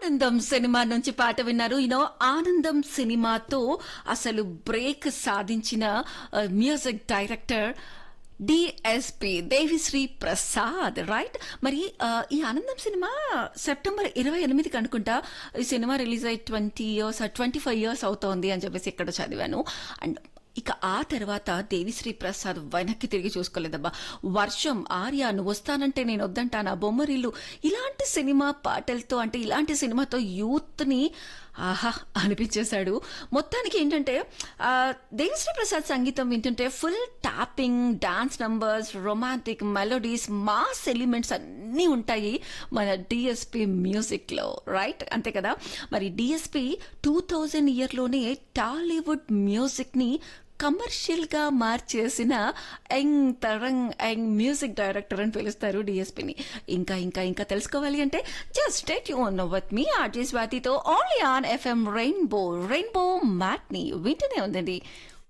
ఆనందం సినిమా నుంచి పాట విన్నారు యూనో ఆనందం సినిమాతో అసలు బ్రేక్ సాధించిన music director DSP Devi Sri Prasad right మరి ఆ, ఈ ఆనందం సినిమా సెప్టెంబర్ ఇరవై ఎనిమిదికి అనుకుంటా ఈ సినిమా రిలీజ్ అయ్యి twenty years twenty five years అవుతోంది అని చెప్పేసి ఇక్కడ చదివాను అండ్ ఇక ఆ తర్వాత దేవిశ్రీ ప్రసాద్ వెనక్కి తిరిగి చూసుకోలేదబ్బా వర్షం ఆర్య నువ్వు వస్తానంటే నేను వద్దంటానా బొమ్మరిల్లు ఇలాంటి సినిమా పాటలతో అంటే ఇలాంటి సినిమాతో యూత్ని ఆహా అనిపించేశాడు మొత్తానికి ఏంటంటే ఆ, దేవిశ్రీ ప్రసాద్ సంగీతం వింటుంటే full topping dance numbers romantic melodies mass elements అన్నీ ఉంటాయి మన డిఎస్పి మ్యూజిక్లో రైట్ అంతే కదా మరి డిఎస్పి టూ థౌజండ్ ఇయర్లోనే టాలీవుడ్ మ్యూజిక్ని కమర్షియల్ గా మార్చేసిన young Tarang young music director అని పిలుస్తారు డిఎస్పిని ఇంకా ఇంకా ఇంకా తెలుసుకోవాలి అంటే జస్ట్ స్టేట్ యూన్ విత్ మీ ఆర్జీ స్వాతితో only on FM rainbow rainbow matinee వింటూనే ఉందండి